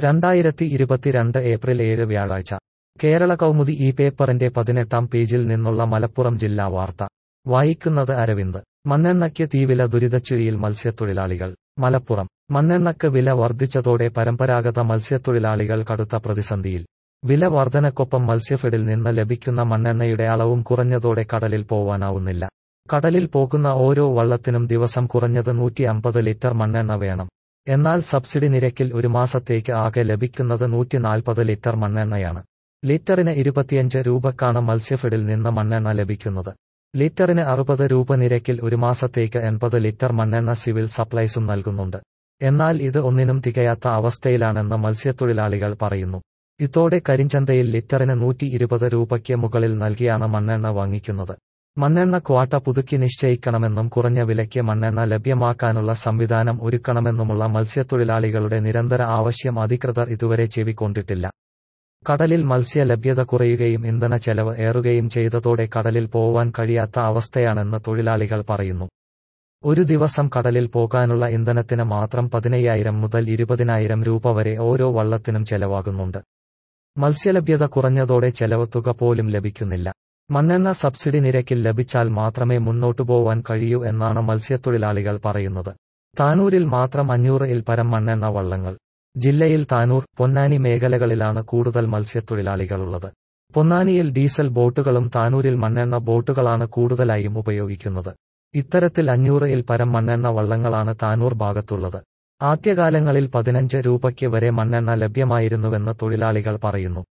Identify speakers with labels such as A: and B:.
A: രണ്ടായിരത്തി ഇരുപത്തിരണ്ട് ഏപ്രിൽ ഏഴ് വ്യാഴാഴ്ച കേരള കൗമുദി ഈ പേപ്പറിന്റെ പതിനെട്ടാം പേജിൽ നിന്നുള്ള മലപ്പുറം ജില്ലാ വാർത്ത വായിക്കുന്നത് അരവിന്ദ് മണ്ണെണ്ണയ്ക്ക് തീവില ദുരിതച്ചുഴിയിൽ മത്സ്യത്തൊഴിലാളികൾ മലപ്പുറം മണ്ണെണ്ണയ്ക്ക് വില വർദ്ധിച്ചതോടെ പരമ്പരാഗത മത്സ്യത്തൊഴിലാളികൾ കടുത്ത പ്രതിസന്ധിയിൽ വില വർധനക്കൊപ്പം മത്സ്യഫെഡിൽ നിന്ന് ലഭിക്കുന്ന മണ്ണെണ്ണയുടെ അളവും കുറഞ്ഞതോടെ കടലിൽ പോവാനാവുന്നില്ല കടലിൽ പോകുന്ന ഓരോ വള്ളത്തിനും ദിവസം കുറഞ്ഞത് നൂറ്റി അമ്പത് ലിറ്റർ മണ്ണെണ്ണ വേണം എന്നാൽ സബ്സിഡി നിരക്കിൽ ഒരു മാസത്തേക്ക് ആകെ ലഭിക്കുന്നത് നൂറ്റി നാൽപ്പത് ലിറ്റർ മണ്ണെണ്ണയാണ് ലിറ്ററിന് ഇരുപത്തിയഞ്ച് രൂപക്കാണ് മത്സ്യഫെഡിൽ നിന്ന് മണ്ണെണ്ണ ലഭിക്കുന്നത് ലിറ്ററിന് അറുപത് രൂപ നിരക്കിൽ ഒരു മാസത്തേക്ക് എൺപത് ലിറ്റർ മണ്ണെണ്ണ സിവിൽ സപ്ലൈസും നൽകുന്നുണ്ട് എന്നാൽ ഇത് ഒന്നിനും തികയാത്ത അവസ്ഥയിലാണെന്ന് മത്സ്യത്തൊഴിലാളികൾ പറയുന്നു ഇതോടെ കരിഞ്ചന്തയിൽ ലിറ്ററിന് നൂറ്റി ഇരുപത് രൂപയ്ക്ക് മുകളിൽ നൽകിയാണ് മണ്ണെണ്ണ വാങ്ങിക്കുന്നത് മണ്ണെണ്ണ ക്വാട്ട പുതുക്കി നിശ്ചയിക്കണമെന്നും കുറഞ്ഞ വിലയ്ക്ക് മണ്ണെണ്ണ ലഭ്യമാക്കാനുള്ള സംവിധാനം ഒരുക്കണമെന്നുമുള്ള മത്സ്യത്തൊഴിലാളികളുടെ നിരന്തര ആവശ്യം അധികൃതർ ഇതുവരെ ചെവിക്കൊണ്ടിട്ടില്ല കടലിൽ മത്സ്യ ലഭ്യത കുറയുകയും ഇന്ധന ചെലവ് ഏറുകയും ചെയ്തതോടെ കടലിൽ പോവാൻ കഴിയാത്ത അവസ്ഥയാണെന്ന് തൊഴിലാളികൾ പറയുന്നു ഒരു ദിവസം കടലിൽ പോകാനുള്ള ഇന്ധനത്തിന് മാത്രം പതിനയ്യായിരം മുതൽ ഇരുപതിനായിരം രൂപ വരെ ഓരോ വള്ളത്തിനും ചെലവാകുന്നുണ്ട് മത്സ്യലഭ്യത കുറഞ്ഞതോടെ ചെലവ് തുക പോലും ലഭിക്കുന്നില്ല മണ്ണെണ്ണ സബ്സിഡി നിരക്കിൽ ലഭിച്ചാൽ മാത്രമേ മുന്നോട്ടു പോവാൻ കഴിയൂ എന്നാണ് മത്സ്യത്തൊഴിലാളികൾ പറയുന്നത് താനൂരിൽ മാത്രം അഞ്ഞൂറ് ഇൽ പരം മണ്ണെണ്ണ വള്ളങ്ങൾ ജില്ലയിൽ താനൂർ പൊന്നാനി മേഖലകളിലാണ് കൂടുതൽ മത്സ്യത്തൊഴിലാളികളുള്ളത് പൊന്നാനിയിൽ ഡീസൽ ബോട്ടുകളും താനൂരിൽ മണ്ണെണ്ണ ബോട്ടുകളാണ് കൂടുതലായും ഉപയോഗിക്കുന്നത് ഇത്തരത്തിൽ അഞ്ഞൂറ് ഇൽ പരം മണ്ണെണ്ണ വള്ളങ്ങളാണ് താനൂർ ഭാഗത്തുള്ളത് ആദ്യകാലങ്ങളിൽ പതിനഞ്ച് രൂപയ്ക്ക് വരെ മണ്ണെണ്ണ ലഭ്യമായിരുന്നുവെന്ന് തൊഴിലാളികൾ പറയുന്നു